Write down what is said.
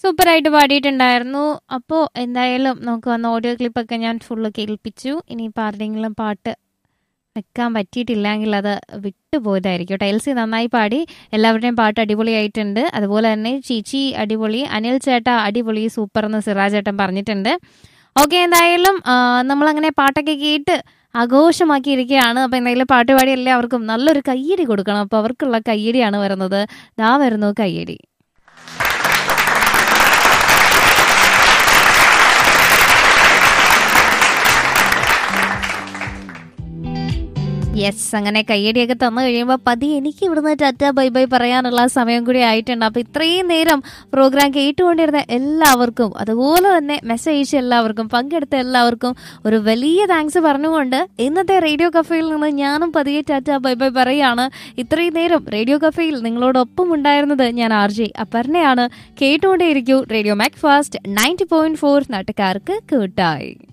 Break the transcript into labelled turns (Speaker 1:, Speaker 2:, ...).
Speaker 1: സൂപ്പറായിട്ട് പാടിയിട്ടുണ്ടായിരുന്നു അപ്പോൾ എന്തായാലും നമുക്ക് വന്ന ഓഡിയോ ക്ലിപ്പൊക്കെ ഞാൻ ഫുള്ള് കേൾപ്പിച്ചു ഇനിയിപ്പോൾ ആരുടെയെങ്കിലും പാട്ട് വെക്കാൻ പറ്റിയിട്ടില്ലെങ്കിൽ അത് വിട്ടുപോയതായിരിക്കും കേട്ടോ എൽ സി നന്നായി പാടി എല്ലാവരുടെയും പാട്ട് അടിപൊളിയായിട്ടുണ്ട് അതുപോലെ തന്നെ ചീച്ചി അടിപൊളി അനിൽ ചേട്ട അടിപൊളി സൂപ്പർ എന്ന് സിറാജ് ചേട്ടൻ പറഞ്ഞിട്ടുണ്ട് ഓക്കെ എന്തായാലും ആ, നമ്മളങ്ങനെ പാട്ടൊക്കെ കേട്ട് ആഘോഷമാക്കിയിരിക്കുകയാണ് അപ്പോൾ എന്തായാലും പാട്ട് പാടി എല്ലാവർക്കും നല്ലൊരു കയ്യടി കൊടുക്കണം അപ്പോൾ അവർക്കുള്ള കയ്യടിയാണ് വരുന്നത് ദാ വരുന്നു കയ്യടി യെസ് അങ്ങനെ കയ്യടിയൊക്കെ തന്നു കഴിയുമ്പോൾ പതി എനിക്ക് ഇവിടുന്ന് ടാറ്റ ബൈ ബൈ പറയാനുള്ള സമയം കൂടി ആയിട്ടുണ്ട് അപ്പോൾ ഇത്രയും നേരം പ്രോഗ്രാം കേട്ടുകൊണ്ടിരുന്ന എല്ലാവർക്കും അതുപോലെ തന്നെ മെസ്സേജ് അയച്ച എല്ലാവർക്കും പങ്കെടുത്ത എല്ലാവർക്കും ഒരു വലിയ താങ്ക്സ് പറഞ്ഞുകൊണ്ട് ഇന്നത്തെ റേഡിയോ കഫേയിൽ നിന്ന് ഞാനും പതിയെ ടാറ്റ ബൈ ബൈ പറയുകയാണ് ഇത്രയും നേരം റേഡിയോ കഫേയിൽ നിങ്ങളോടൊപ്പം ഉണ്ടായിരുന്നത് ഞാൻ ആർ ജെ അപർണയാണ് കേട്ടുകൊണ്ടേയിരിക്കൂ radio Macfast ninety point four നാട്ടുകാർക്ക് കൂട്ടായി